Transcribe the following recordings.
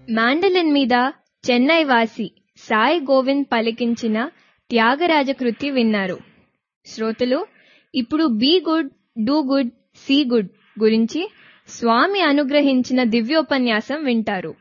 Mandolin మీద చెన్నై వాసి సాయి గోవింద్ పలికించిన త్యాగరాజ కృతి విన్నారు శ్రోతలు ఇప్పుడు be good do good see good గురించి స్వామి అనుగ్రహించిన దివ్యోపన్యాసం వింటారు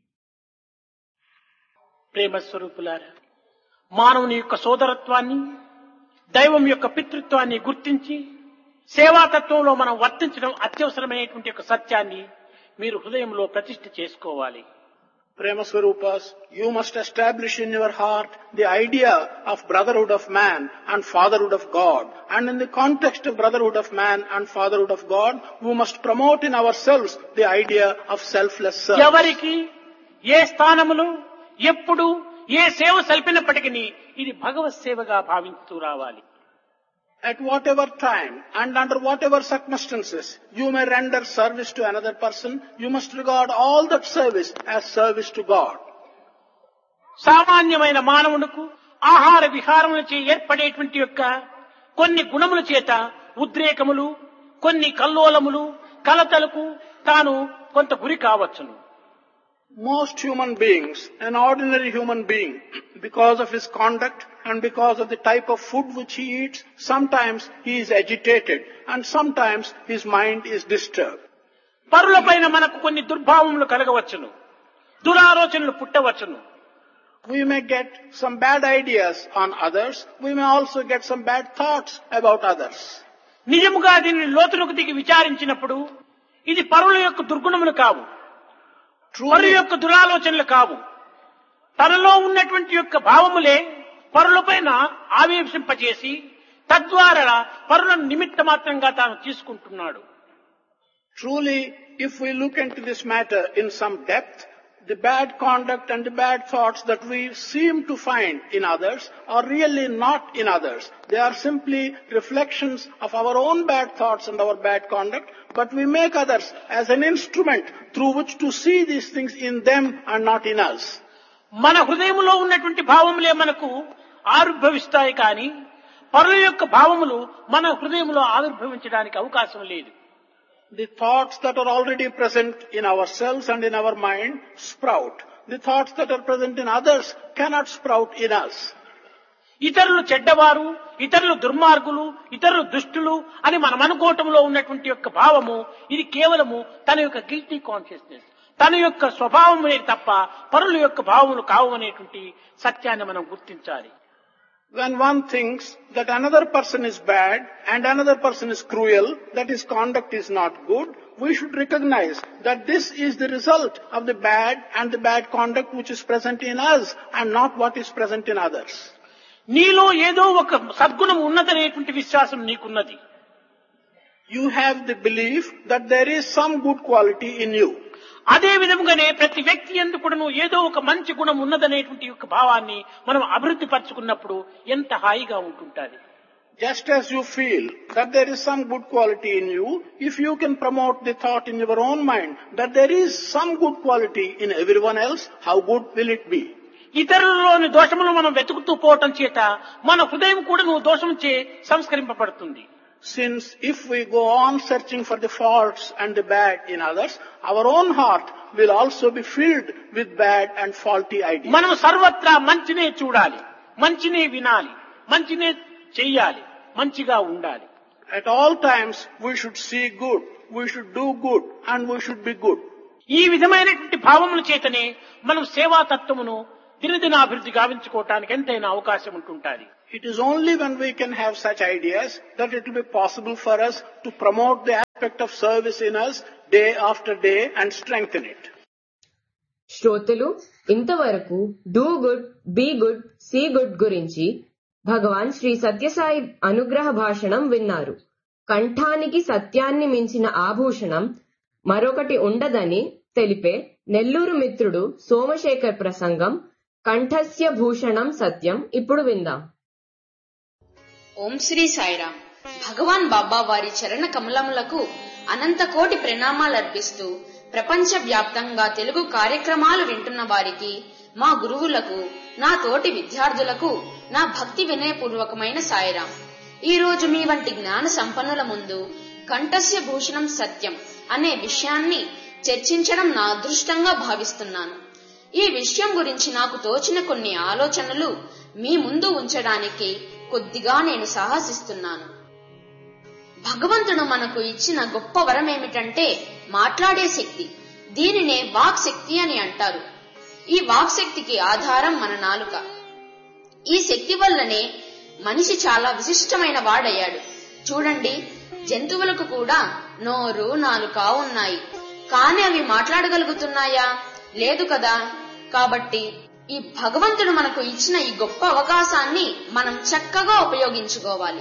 ప్రేమ స్వరూపులారా మానవుని యొక్క సోదరత్వాన్ని దైవం యొక్క పితృత్వాన్ని గుర్తించి సేవాతత్వంలో మనం వర్తించడం అత్యవసరమైనటువంటి యొక్క సత్యాన్ని మీరు హృదయంలో ప్రతిష్ఠ చేసుకోవాలి Prema Swarupas, you must establish in your heart the idea of brotherhood of man and fatherhood of God. And in the context of brotherhood of man and fatherhood of God, we must promote in ourselves the idea of selfless service. ఎవరికి ఏ స్థానములు ఎప్పుడు ఏ సేవ సల్పినప్పటికీ ఇది భగవత్ సేవగా భావించుతూ రావాలి At whatever time and under whatever circumstances you may render service to another person, you must regard all that service as service to God. సామాన్యమైన మానవునకు ఆహార విహారములచే ఏర్పడేటువంటి యొక్క కొన్ని గుణముల చేత ఉద్రేకములు కొన్ని కల్లోలములు కలతలకు తాను కొంత గురి కావచ్చును Most human beings, an ordinary human being, because of his conduct and because of the type of food which he eats, sometimes he is agitated and sometimes his mind is disturbed. పరులపైన మనకు కొన్ని దుర్భావములు కలగవచ్చును దురాలోచనలు పుట్టవచ్చును We may get some bad ideas on others. We may also get some bad thoughts about others. నిజముగా దీనిని లోతులకు దిగి విచారించినప్పుడు ఇది పరుల యొక్క దుర్గుణములు కావు పరు Truly, యొక్క దురాలోచనలు కావు తనలో ఉన్నటువంటి యొక్క భావములే పరులపైన ఆవేశింపచేసి తద్వారా పరులను నిమిత్త మాత్రంగా తాను తీసుకుంటున్నాడు truly, if we look into this matter in some depth, the bad conduct and the bad thoughts that we seem to find in others are really not in others. They are simply reflections of our own bad thoughts and our bad conduct, but we make others as an instrument through which to see these things in them and not in us. మన హృదయములో ఉన్నటువంటి భావములే మనకు ఆవిర్భవిస్తాయి కానీ పరుల యొక్క భావములు మన హృదయంలో ఆవిర్భవించడానికి అవకాశం లేదు The thoughts that are already present in ourselves and in our mind sprout. The thoughts that are present in others cannot sprout in us. ఇతరులు చెడ్డవారు ఇతరులు దుర్మార్గులు ఇతరులు దుష్టులు అని మనం అనుకోవటంలో ఉన్నటువంటి యొక్క భావము ఇది కేవలము తన యొక్క గిల్టీ కాన్షియస్నెస్ తన యొక్క స్వభావమే తప్ప పరుల యొక్క భావములు కావు అనేటువంటి సత్యాన్ని మనం గుర్తించాలి When one thinks that another person is bad and another person is cruel, that his conduct is not good, we should recognize that this is the result of the bad and the bad conduct which is present in us and not what is present in others. నీలో ఏదో ఒక సద్గుణం ఉన్నదనేటువంటి విశ్వాసం నీకున్నది You have the belief that there is some good quality in you. అదే విధముగానే ప్రతి వ్యక్తి ఎందుకు కూడాను ఏదో ఒక మంచి గుణం ఉన్నదనేటువంటి యొక్క భావాన్ని మనం అభివృద్ధి పరచుకున్నప్పుడు ఎంత హాయిగా ఉంటుంటాది Just as you feel that there is some good quality in you, if you can promote the thought in your own mind that there is some good quality in everyone else, how good will it be? ఇతరులలోని దోషములు మనం వెతుకుతూ పోవటం చేత మన హృదయం కూడా నువ్వు దోషం చే సంస్కరింపబడుతుంది Since if we go on searching for the faults and the bad in others, our own heart will also be filled with bad and faulty ideas. మనం సర్వత్రా మంచినే చూడాలి మంచినే వినాలి మంచినే చెయ్యాలి మంచిగా ఉండాలి At all times, we should see good, we should do good, and we should be good. ఈ విధమైనటువంటి భావముల చేతనే మనం సేవా తత్వమును దినదినాభివృద్ధి గావించుకోవటానికి ఎంతైనా అవకాశం ఉంటుంటాది It is only when we can have such ideas that it will be possible for us to promote the aspect of service in us day after day and strengthen it. శ్రోతలు ఇంతవరకు do good be good see good గురించి భగవాన్ శ్రీ సత్యసాయి అనుగ్రహ భాషణం విన్నారు కంఠానికి సత్యాన్ని మించిన ఆభూషణం మరొకటి ఉండదని తెలిపే నెల్లూరు మిత్రుడు సోమశేఖర్ ప్రసంగం కంఠస్య భూషణం సత్యం ఇప్పుడు విందాం ఓం శ్రీ సాయిరామ్ భగవాన్ బాబా వారి చరణ కమలములకు అనంత కోటి ప్రణామాలర్పిస్తూ ప్రపంచ వ్యాప్తంగా తెలుగు కార్యక్రమాలు వింటున్న వారికి మా గురువులకు నా తోటి విద్యార్థులకు నా భక్తి వినయపూర్వకమైన సాయిరాం ఈ రోజు మీ వంటి జ్ఞాన సంపన్నుల ముందు కంఠస్య భూషణం సత్యం అనే విషయాన్ని చర్చించడం నా అదృష్టంగా భావిస్తున్నాను ఈ విషయం గురించి నాకు తోచిన కొన్ని ఆలోచనలు మీ ముందు ఉంచడానికి కొద్దిగా నేను సాహసిస్తున్నాను భగవంతుడు మనకు ఇచ్చిన గొప్ప వరం ఏమిటంటే మాట్లాడే శక్తి దీనినే వాక్ శక్తి అని అంటారు ఈ వాక్ శక్తికి ఆధారం మన నాలుక ఈ శక్తి వల్లనే మనిషి చాలా విశిష్టమైన వాడయ్యాడు చూడండి జంతువులకు కూడా నోరు నాలుక ఉన్నాయి కాని అవి మాట్లాడగలుగుతున్నాయా లేదు కదా కాబట్టి ఈ భగవంతుడు మనకు ఇచ్చిన ఈ గొప్ప అవకాశాన్ని మనం చక్కగా ఉపయోగించుకోవాలి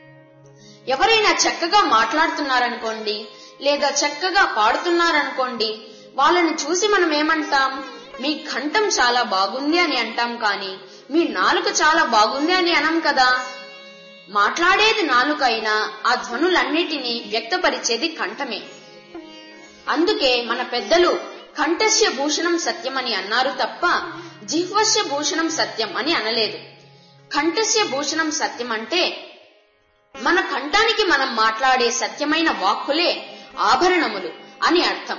ఎవరైనా చక్కగా మాట్లాడుతున్నారనుకోండి లేదా చక్కగా పాడుతున్నారనుకోండి వాళ్ళని చూసి మనం ఏమంటాం మీ కంఠం చాలా బాగుంది అని అంటాం కానీ మీ నాలుక చాలా బాగుంది అని అనం కదా మాట్లాడేది నాలుక అయినా ఆ ధ్వనులన్నిటినీ వ్యక్తపరిచేది కంఠమే అందుకే మన పెద్దలు కంఠస్య భూషణం సత్యం అని అన్నారు తప్ప జిహ్వస్య భూషణం సత్యం అని అనలేదు కంఠస్య భూషణం సత్యం అంటే మన కంఠానికి మనం మాట్లాడే సత్యమైన వాక్కులే ఆభరణములు అని అర్థం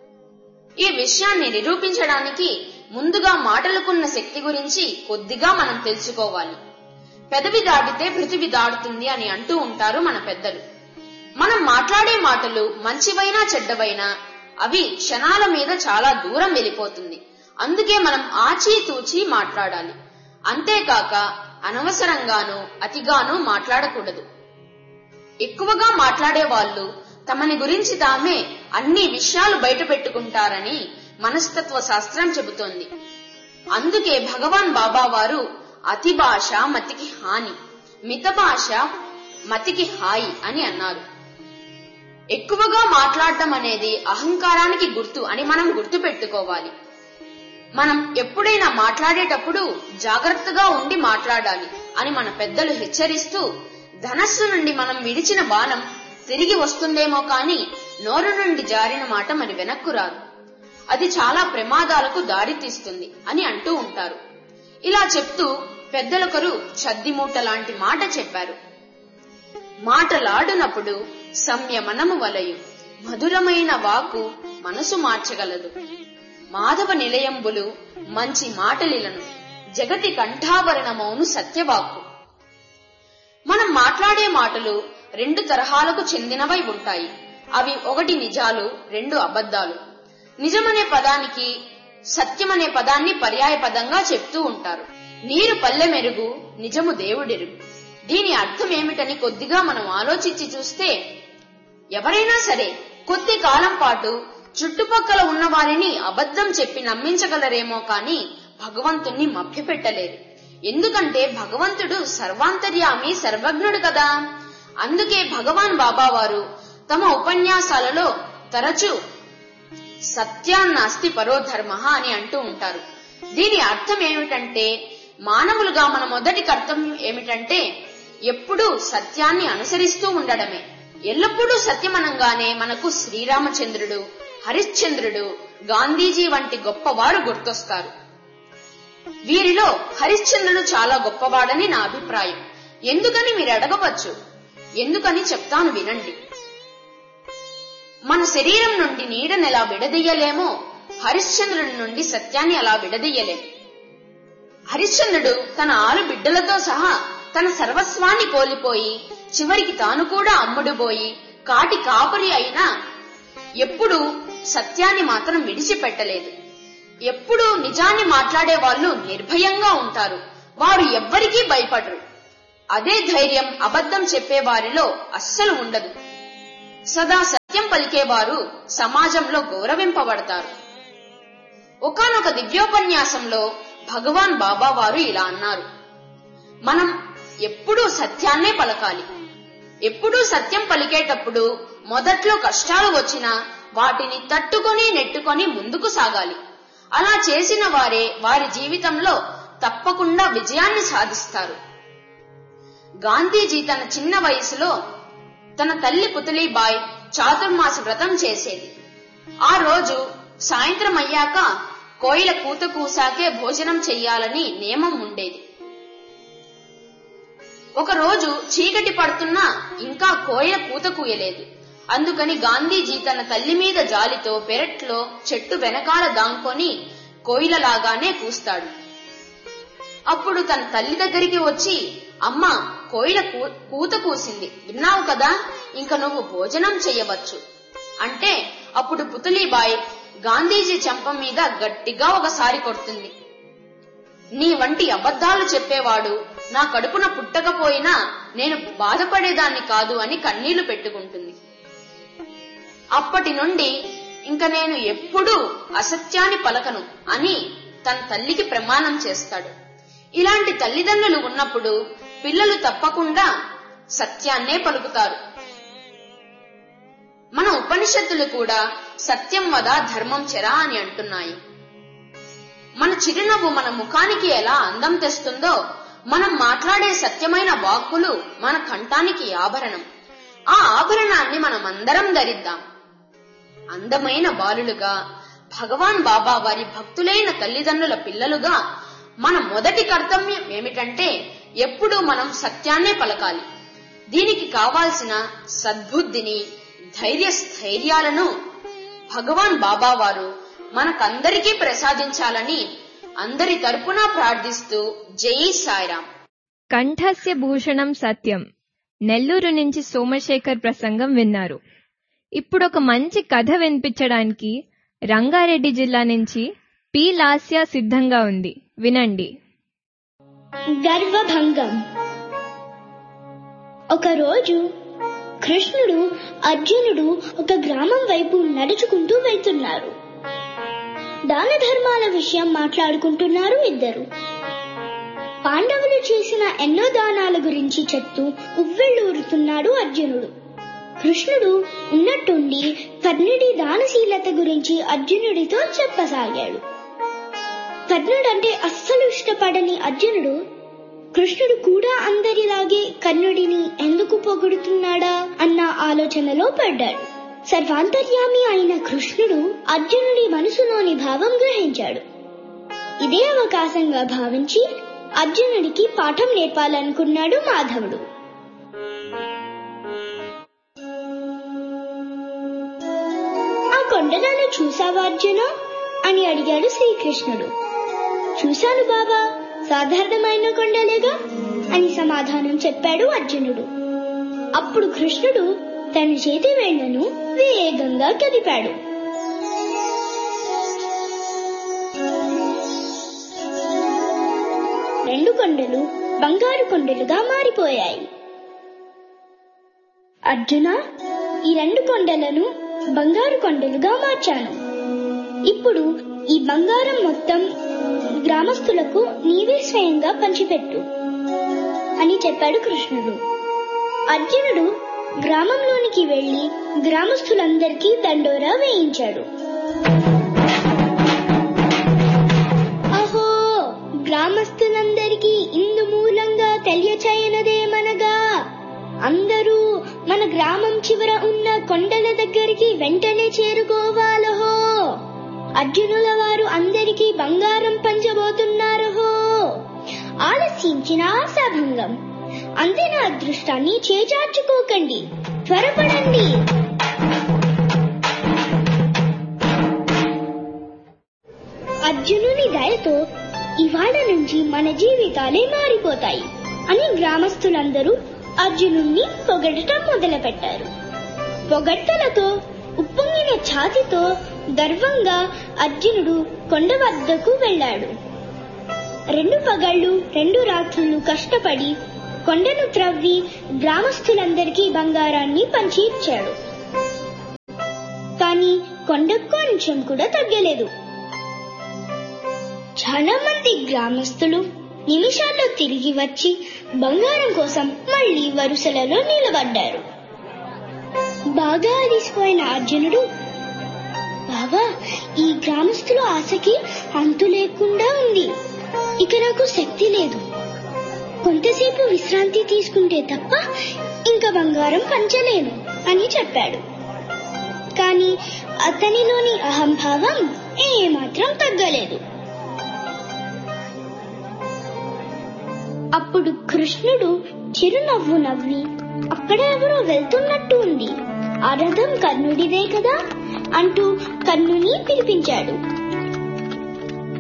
ఈ విషయాన్ని నిరూపించడానికి ముందుగా మాటలకున్న శక్తి గురించి కొద్దిగా మనం తెలుసుకోవాలి పెదవి దాటితే పృథివి దాడుతుంది అని అంటూ ఉంటారు మన పెద్దలు మనం మాట్లాడే మాటలు మంచివైనా చెడ్డవైనా అవి క్షణాల మీద చాలా దూరం వెళ్ళిపోతుంది అందుకే మనం ఆచితూచి మాట్లాడాలి అంతేకాక అనవసరంగానూ అతిగానూ మాట్లాడకూడదు ఎక్కువగా మాట్లాడే వాళ్ళు తమని గురించి తామే అన్ని విషయాలు బయట పెట్టుకుంటారని మనస్తత్వ శాస్త్రం చెబుతోంది అందుకే భగవాన్ బాబా వారు అతి భాష మతికి హాని మిత భాష మతికి హాయి అని అన్నారు ఎక్కువగా మాట్లాడటం అనేది అహంకారానికి గుర్తు అని మనం గుర్తు పెట్టుకోవాలి మనం ఎప్పుడైనా మాట్లాడేటప్పుడు జాగ్రత్తగా ఉండి మాట్లాడాలి అని మన పెద్దలు హెచ్చరిస్తూ ధనస్సు నుండి మనం విడిచిన బాణం తిరిగి వస్తుందేమో కాని నోరు నుండి జారిన మాట మరి వెనక్కు రాదు అది చాలా ప్రమాదాలకు దారితీస్తుంది అని అంటూ ఉంటారు ఇలా చెప్తూ పెద్దలొకరు చద్దిమూట లాంటి మాట చెప్పారు మాటలాడునప్పుడు సంయమనము వలయు మధురమైన వాకు మనసు మార్చగలదు మాధవ నిలయంబులు మంచి మాటలిలను జగతి కంఠాభరణమౌను సత్యవాక్కు మనం మాట్లాడే మాటలు రెండు తరహాలకు చెందినవై ఉంటాయి అవి ఒకటి నిజాలు రెండు అబద్ధాలు నిజమనే పదానికి సత్యమనే పదాన్ని పర్యాయ పదంగా చెప్తూ ఉంటారు నీరు పల్లె మెరుగు నిజము దేవుడెరుగు దీని అర్థం ఏమిటని కొద్దిగా మనం ఆలోచించి చూస్తే ఎవరైనా సరే కొద్ది కాలం పాటు చుట్టుపక్కల ఉన్న వారిని అబద్ధం చెప్పి నమ్మించగలరేమో కాని భగవంతుణ్ణి మభ్యపెట్టలేరు ఎందుకంటే భగవంతుడు సర్వాంతర్యామి సర్వజ్ఞుడు కదా అందుకే భగవాన్ బాబా వారు తమ ఉపన్యాసాలలో తరచూ సత్యాన్నాస్తి పరోధర్మ అని అంటూ ఉంటారు దీని అర్థం ఏమిటంటే మానవులుగా మన మొదటి కర్తవ్యం ఏమిటంటే ఎప్పుడూ సత్యాన్ని అనుసరిస్తూ ఉండడమే ఎల్లప్పుడూ సత్యమనంగానే మనకు శ్రీరామచంద్రుడు హరిశ్చంద్రుడు గాంధీజీ వంటి గొప్పవారు గుర్తొస్తారు వీరిలో హరిశ్చంద్రుడు చాలా గొప్పవాడని నా అభిప్రాయం ఎందుకని మీరు అడగవచ్చు ఎందుకని చెప్తాను వినండి మన శరీరం నుండి నీడను ఎలా విడదీయలేమో హరిశ్చంద్రుడి నుండి సత్యాన్ని అలా విడదీయలేం హరిశ్చంద్రుడు తన ఆరు బిడ్డలతో సహా తన సర్వస్వాన్ని కోల్పోయి చివరికి తాను కూడా అమ్ముడుపోయి కాటి కాపరి అయినా ఎప్పుడూ సత్యాన్ని మాత్రం విడిచిపెట్టలేదు ఎప్పుడూ నిజాన్ని మాట్లాడే వాళ్ళు నిర్భయంగా ఉంటారు వారు ఎవ్వరికీ భయపడరు అదే ధైర్యం అబద్ధం చెప్పే వారిలో అస్సలు ఉండదు సదా సత్యం పలికేవారు సమాజంలో గౌరవింపబడతారు ఒకనొక దివ్యోపన్యాసంలో భగవాన్ బాబా వారు ఇలా అన్నారు మనం ఎప్పుడూ సత్యాన్నే పలకాలి ఎప్పుడూ సత్యం పలికేటప్పుడు మొదట్లో కష్టాలు వచ్చినా వాటిని తట్టుకొని నెట్టుకొని ముందుకు సాగాలి అలా చేసిన వారే వారి జీవితంలో తప్పకుండా విజయాన్ని సాధిస్తారు గాంధీజీ తన చిన్న వయసులో తన తల్లి పుతలీబాయ్ చాతుర్మాస వ్రతం చేసేది ఆ రోజు సాయంత్రం అయ్యాక కోయిల కూత కూసాకే భోజనం చెయ్యాలని నియమం ఉండేది ఒక రోజు చీకటి పడుతున్నా ఇంకా కోయిల కూత కూయలేదు అందుకని గాంధీజీ తన తల్లి మీద జాలితో పెరట్లో చెట్టు వెనకాల దాంకొని కోయిలలాగానే కూస్తాడు అప్పుడు తన తల్లి దగ్గరికి వచ్చి అమ్మ కోయిల కూ- కూత కూసింది విన్నావు కదా ఇంక నువ్వు భోజనం చెయ్యవచ్చు అంటే అప్పుడు పుతలీబాయ్ గాంధీజీ చెంప మీద గట్టిగా ఒకసారి కొడుతుంది నీ వంటి అబద్ధాలు చెప్పేవాడు నా కడుపున పుట్టకపోయినా నేను బాధపడేదాన్ని కాదు అని కన్నీళ్లు పెట్టుకుంటుంది అప్పటి నుండి ఇంక నేను ఎప్పుడూ అసత్యాన్ని పలకను అని తన తల్లికి ప్రమాణం చేస్తాడు ఇలాంటి తల్లిదండ్రులు ఉన్నప్పుడు పిల్లలు తప్పకుండా సత్యాన్నే పలుకుతారు మన ఉపనిషత్తులు కూడా సత్యం వద ధర్మం చెరా అని అంటున్నాయి మన చిరునవ్వు మన ముఖానికి ఎలా అందం తెస్తుందో మనం మాట్లాడే సత్యమైన వాక్కులు మన కంఠానికి ఆభరణం ఆ ఆభరణాన్ని మనం అందరం ధరిద్దాం అందమైన బాలులుగా భగవాన్ బాబా వారి భక్తులైన తల్లిదండ్రుల పిల్లలుగా మన మొదటి కర్తవ్యం ఏమిటంటే ఎప్పుడూ మనం సత్యాన్నే పలకాలి దీనికి కావాల్సిన సద్బుద్ధిని ధైర్య స్థైర్యాలను భగవాన్ బాబా వారు మనకందరికీ ప్రసాదించాలని అందరి తరపున ప్రార్థిస్తూ జై సాయిరాం కంఠస్య భూషణం సత్యం నెల్లూరు నుంచి సోమశేఖర్ ప్రసంగం విన్నారు ఇప్పుడు ఒక మంచి కథ వినిపించడానికి రంగారెడ్డి జిల్లా నుంచి పి లాస్య సిద్ధంగా ఉంది వినండి గర్వభంగం ఒకరోజు కృష్ణుడు అర్జునుడు ఒక గ్రామం వైపు నడుచుకుంటూ వెళ్తున్నారు దాన ధర్మాల విషయం మాట్లాడుకుంటున్నారు ఇద్దరు పాండవులు చేసిన ఎన్నో దానాల గురించి చెప్తూ ఉవ్వెళ్ళూరుతున్నాడు అర్జునుడు కృష్ణుడు ఉన్నట్టుండి కర్ణుడి దానశీలత గురించి అర్జునుడితో చెప్పసాగాడు కర్ణుడంటే అస్సలు ఇష్టపడని అర్జునుడు కృష్ణుడు కూడా అందరిలాగే కర్ణుడిని ఎందుకు పొగుడుతున్నాడా అన్న ఆలోచనలో పడ్డాడు సర్వాంతర్యామి అయిన కృష్ణుడు అర్జునుడి మనసులోని భావం గ్రహించాడు ఇదే అవకాశంగా భావించి అర్జునుడికి పాఠం నేర్పాలనుకున్నాడు మాధవుడు ఆ కొండలను చూసావా అర్జున అని అడిగాడు శ్రీకృష్ణుడు చూశాను బాబా సాధారణమైన కొండలేగా అని సమాధానం చెప్పాడు అర్జునుడు అప్పుడు కృష్ణుడు తన చేతి వేళ్లను వేగంగా కదిపాడు రెండు కొండలు బంగారు కొండలుగా మారిపోయాయి అర్జున ఈ రెండు కొండలను బంగారు కొండలుగా మార్చాను ఇప్పుడు ఈ బంగారం మొత్తం గ్రామస్తులకు నీవే స్వయంగా పంచిపెట్టు అని చెప్పాడు కృష్ణుడు అర్జునుడు గ్రామంలోనికి వెళ్లి గ్రామస్తులందరికీ దండోరా వేయించాడు అహో గ్రామస్తులందరికీ ఇందు మూలంగా తెలియచేయనదేమనగా అందరూ మన గ్రామం చివర ఉన్న కొండల దగ్గరికి వెంటనే చేరుకోవాలహో అర్జునుల వారు అందరికీ బంగారం పంచబోతున్నారహో ఆలస్యించిన ఆశాభంగం అందిన అదృష్టాన్ని చేజార్చుకోకండి త్వరపడండి అర్జునుని దయతో ఇవాళ నుంచి మన జీవితాలే మారిపోతాయి అని గ్రామస్తులందరూ అర్జునుణ్ణి పొగడటం మొదలుపెట్టారు పొగడ్తలతో ఉప్పొంగిన ఛాతితో గర్వంగా అర్జునుడు కొండ వద్దకు వెళ్ళాడు రెండు పగళ్ళు రెండు రాత్రులు కష్టపడి కొండను త్రవ్వి గ్రామస్తులందరికీ బంగారాన్ని పంచి ఇచ్చాడు కానీ కొండకు కొంచెం కూడా తగ్గలేదు చాలా మంది గ్రామస్తులు నిమిషాల్లో తిరిగి వచ్చి బంగారం కోసం మళ్ళీ వరుసలలో నిలబడ్డారు బాగా అలిసిపోయిన అర్జునుడు బాబా ఈ గ్రామస్తుల ఆశకి అంతు లేకుండా ఉంది ఇక నాకు శక్తి లేదు కొంతసేపు విశ్రాంతి తీసుకుంటే తప్ప ఇంకా బంగారం పంచలేను అని చెప్పాడు కానీ అతనిలోని అహంభావం ఏమాత్రం తగ్గలేదు అప్పుడు కృష్ణుడు చిరునవ్వు నవ్వి అక్కడ ఎవరో వెళ్తున్నట్టు ఉంది ఆ రథం కర్ణుడిదే కదా అంటూ కర్ణుని పిలిపించాడు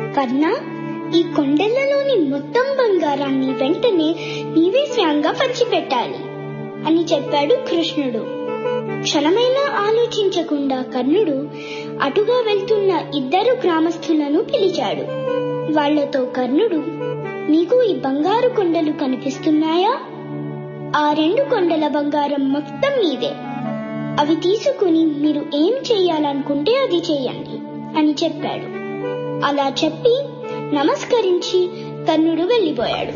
కర్ణ ఈ కొండలలోని మొత్తం బంగారాన్ని వెంటనే నీవే స్వయంగా పంచిపెట్టాలి అని చెప్పాడు కృష్ణుడు క్షణమైనా ఆలోచించకుండా కర్ణుడు అటుగా వెళ్తున్న ఇద్దరు గ్రామస్తులను పిలిచాడు వాళ్లతో కర్ణుడు నీకు ఈ బంగారు కొండలు కనిపిస్తున్నాయా ఆ రెండు కొండల బంగారం మొత్తం మీదే అవి తీసుకుని మీరు ఏం చేయాలనుకుంటే అది చేయండి అని చెప్పాడు అలా చెప్పి నమస్కరించి కర్ణుడు వెళ్ళిపోయాడు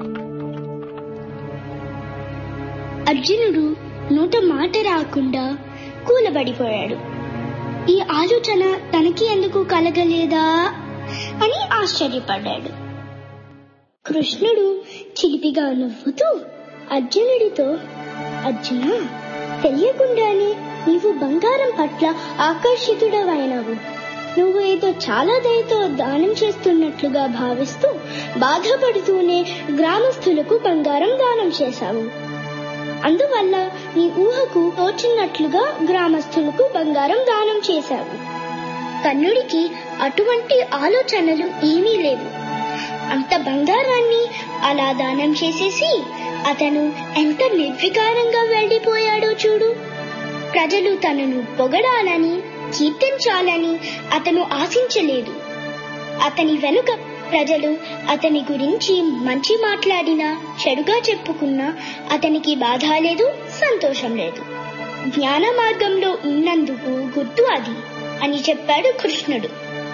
అర్జునుడు నోట మాట రాకుండా కూలబడిపోయాడు ఈ ఆలోచన తనకి ఎందుకు కలగలేదా అని ఆశ్చర్యపడ్డాడు కృష్ణుడు చిలిపిగా నవ్వుతూ అర్జునుడితో అర్జున తెలియకుండానే నీవు బంగారం పట్ల ఆకర్షితుడవైనవు నువ్వు ఏదో చాలా దయతో దానం చేస్తున్నట్లుగా భావిస్తూ బాధపడుతూనే గ్రామస్తులకు బంగారం దానం చేశావు అందువల్ల నీ ఊహకు తోచినట్లుగా గ్రామస్తులకు బంగారం దానం చేశావు కన్నుడికి అటువంటి ఆలోచనలు ఏమీ లేవు అంత బంగారాన్ని అలా దానం చేసేసి అతను ఎంత నిర్వికారంగా వెళ్ళిపోయాడో చూడు ప్రజలు తనను పొగడాలని కీర్తించాలని అతను ఆశించలేదు అతని వెనుక ప్రజలు అతని గురించి మంచి మాట్లాడినా చెడుగా చెప్పుకున్నా అతనికి బాధ లేదు సంతోషం లేదు జ్ఞాన మార్గంలో ఉన్నందుకు గుర్తు అది అని చెప్పాడు కృష్ణుడు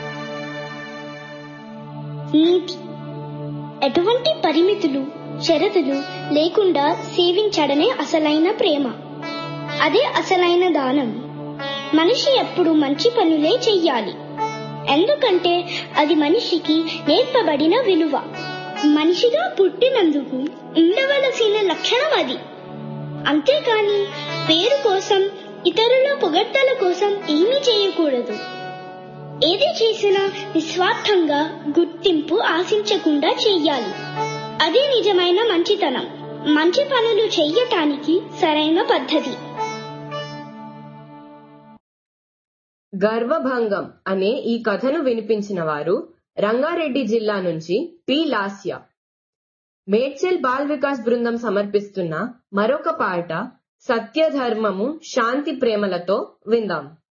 నీతి ఎటువంటి పరిమితులు షరతులు లేకుండా సేవించడమే అసలైన ప్రేమ అదే అసలైన దానం మనిషి ఎప్పుడు మంచి పనులే చెయ్యాలి ఎందుకంటే అది మనిషికి నేర్పబడిన విలువ మనిషిగా పుట్టినందుకు ఉండవలసిన లక్షణం అది అంతేకాని పేరు కోసం ఇతరుల పొగడ్తల కోసం ఏమీ చేయకూడదు ఏది చేసినా నిస్వార్థంగా గుర్తింపు ఆశించకుండా చెయ్యాలి అదే నిజమైన మంచితనం మంచి పనులు చెయ్యటానికి సరైన పద్ధతి గర్వభంగం అనే ఈ కథను వినిపించిన వారు రంగారెడ్డి జిల్లా నుంచి పి లాస్య మేడ్చల్ బాల్ వికాస్ బృందం సమర్పిస్తున్న మరొక పాట సత్యధర్మము శాంతి ప్రేమలతో విందాం